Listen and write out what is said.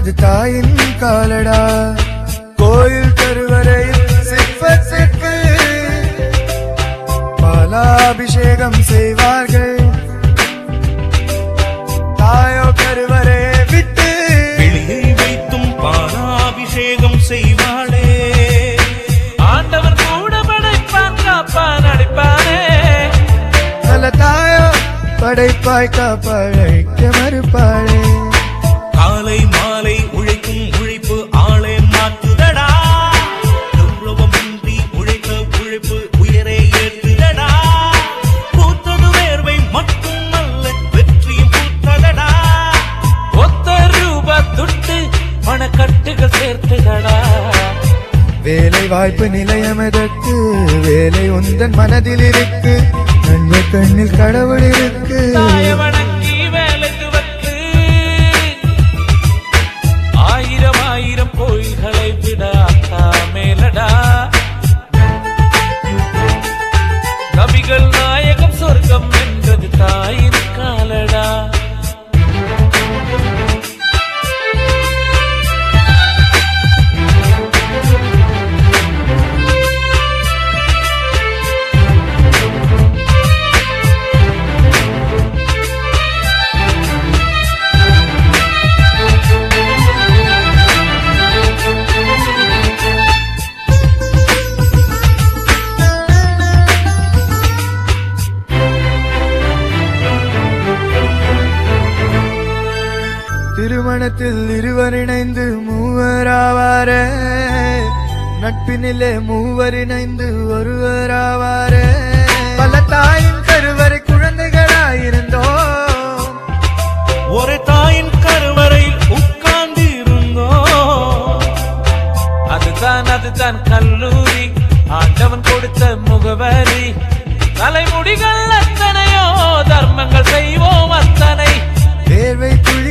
அது தாயின் காலடா கோயில் கருவறையில் சிற்பத்துக்கு பாலாபிஷேகம் செய்வார்கள் தாயோ கருவறையை விட்டு வெளியை வைத்தும் பாலாபிஷேகம் செய்வாளே ஆண்டவன் கூட படைப்பான் காப்பான் அடிப்பானே நல்ல தாயோ படைப்பாய் காப்பழைக்க மறுப்பாளே காலை மாலை உழைக்கும் உழைப்பு ஆளே மாற்றுதடா கௌரவமின்றி உழைத்த உழைப்பு உயரே ஏற்றுதடா பூத்தது வேர்வை மட்டும் அல்ல வெற்றியும் பூத்ததடா ஒத்த ரூபா துட்டு பணக்கட்டுகள் சேர்த்துதடா வேலை வாய்ப்பு நிலையம் எதற்கு வேலை உந்தன் மனதில் இருக்கு கண்ண கண்ணில் கடவுள் இருக்கு தாய வணங்கி வேலைக்கு வந்து ஆயிரம் ஆயிரம் கோயில்களை விட அத்தா மேலடா கவிகள் நாயகம் சொர்க்கம் என்றது தாயின் காலடா திருமணத்தில் இருவர் இணைந்து மூவராவாரே நட்பினிலே மூவர் இணைந்து ஒருவராவாரே பல தாயின் கருவறை குழந்தைகளாயிருந்தோம் ஒரு தாயின் கருவறையில் உட்கார்ந்து இருந்தோம் அதுதான் அதுதான் கல்லூரி ஆண்டவன் கொடுத்த முகவரி தலைமுடிகள் அத்தனையோ தர்மங்கள் செய்வோம் அத்தனை வேர்வை துளி